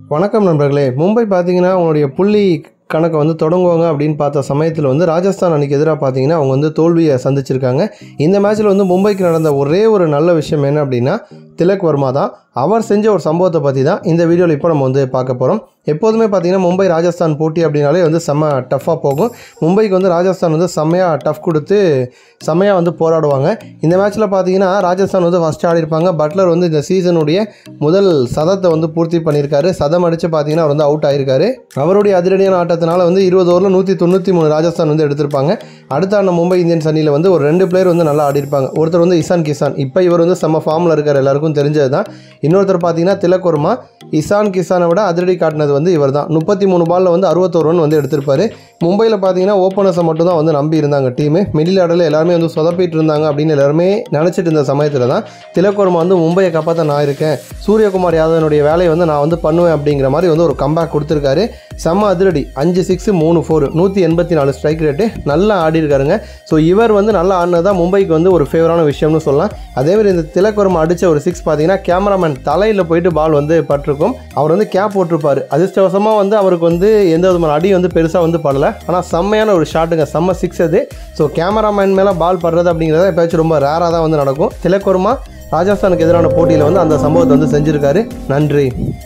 வணக்கம் நண்பர்களே மும்பை பார்த்தீங்கன்னா அவங்களுடைய புள்ளி கணக்கை வந்து தொடங்குவாங்க அப்படின்னு பார்த்த சமயத்தில் வந்து ராஜஸ்தான் அன்னைக்கு எதிராக பார்த்தீங்கன்னா அவங்க வந்து தோல்வியை சந்திச்சிருக்காங்க இந்த மேட்ச்சில் வந்து மும்பைக்கு நடந்த ஒரே ஒரு நல்ல விஷயம் என்ன அப்படின்னா திலக் வர்மா தான் அவர் செஞ்ச ஒரு சம்பவத்தை பற்றி தான் இந்த வீடியோவில் இப்போ நம்ம வந்து பார்க்க போகிறோம் எப்போதுமே பார்த்தீங்கன்னா மும்பை ராஜஸ்தான் போட்டி அப்படின்னாலே வந்து செம்ம டஃப்பாக போகும் மும்பைக்கு வந்து ராஜஸ்தான் வந்து செம்மையாக டஃப் கொடுத்து செம்மையாக வந்து போராடுவாங்க இந்த மேட்ச்சில் பார்த்தீங்கன்னா ராஜஸ்தான் வந்து ஃபஸ்ட் ஆடிருப்பாங்க பட்லர் வந்து இந்த சீசனுடைய முதல் சதத்தை வந்து பூர்த்தி பண்ணியிருக்காரு சதம் அடித்து பார்த்தீங்கன்னா அவர் வந்து அவுட் ஆயிருக்காரு அவருடைய அதிரடியான ஆட்டத்தினால வந்து இருபது ஓவரில் நூற்றி தொண்ணூற்றி மூணு ராஜஸ்தான் வந்து எடுத்திருப்பாங்க அடுத்த ஆடின மும்பை இந்தியன்ஸ் அணியில் வந்து ஒரு ரெண்டு பிளேயர் வந்து நல்லா ஆடிருப்பாங்க ஒருத்தர் வந்து இசான் கிசான் இப்போ இவர் வந்து செம்ம ஃபார்மில் இருக்கார் எல்லாருக்கும் தெரிஞ்சது தான் இன்னொருத்தர் பார்த்தீங்கன்னா திலக் வர்மா இசான் கிசானை விட அதிரடி காட்டினது வந்து இவர் தான் முப்பத்தி மூணு பாலில் வந்து அறுபத்தோரு ரன் வந்து எடுத்திருப்பாரு மும்பையில் பார்த்தீங்கன்னா ஓப்பனர்ஸை மட்டும் தான் வந்து நம்பி இருந்தாங்க டீமு மிடில் ஆர்டரில் எல்லாருமே வந்து சொதப்பிட்டு இருந்தாங்க அப்படின்னு எல்லாருமே நினச்சிட்டு இருந்த சமயத்தில் தான் திலக் வர்மா வந்து மும்பையை காப்பாற்ற நான் இருக்கேன் சூரியகுமார் யாதவனுடைய வேலையை வந்து நான் வந்து பண்ணுவேன் அப்படிங்கிற மாதிரி வந்து ஒரு கம்பேக் கொடுத்துருக்காரு செம்ம அதிரடி அஞ்சு சிக்ஸ் மூணு ஃபோர் நூற்றி எண்பத்தி நாலு ஸ்ட்ரைக் ரேட்டு நல்லா ஆடி இருக்காருங்க ஸோ இவர் வந்து நல்லா ஆடினது தான் மும்பைக்கு வந்து ஒரு ஃபேவரான விஷயம்னு சொல்லலாம் அதேமாதிரி இந்த திலக் வர்மா அடித்த ஒரு சிக்ஸ் பார்த்தீங்கன்னா கேமராமேன் தலையில் போயிட்டு பால் வந்து பட்டிருக்கும் அவர் வந்து கேப் போட்டிருப்பார் அதிர்ஷ்டவசமாக வந்து அவருக்கு வந்து எந்த விதமான அடி வந்து பெருசாக வந்து படல ஆனால் செம்மையான ஒரு ஷாட்டுங்க செம்ம சிக்ஸ் அது ஸோ கேமராமேன் மேலே பால் படுறது அப்படிங்கிறத எப்பயாச்சும் ரொம்ப ரேராக தான் வந்து நடக்கும் திலக் வர்மா ராஜஸ்தானுக்கு எதிரான போட்டியில் வந்து அந்த சம்பவத்தை வந்து செஞ்சுருக்காரு நன்றி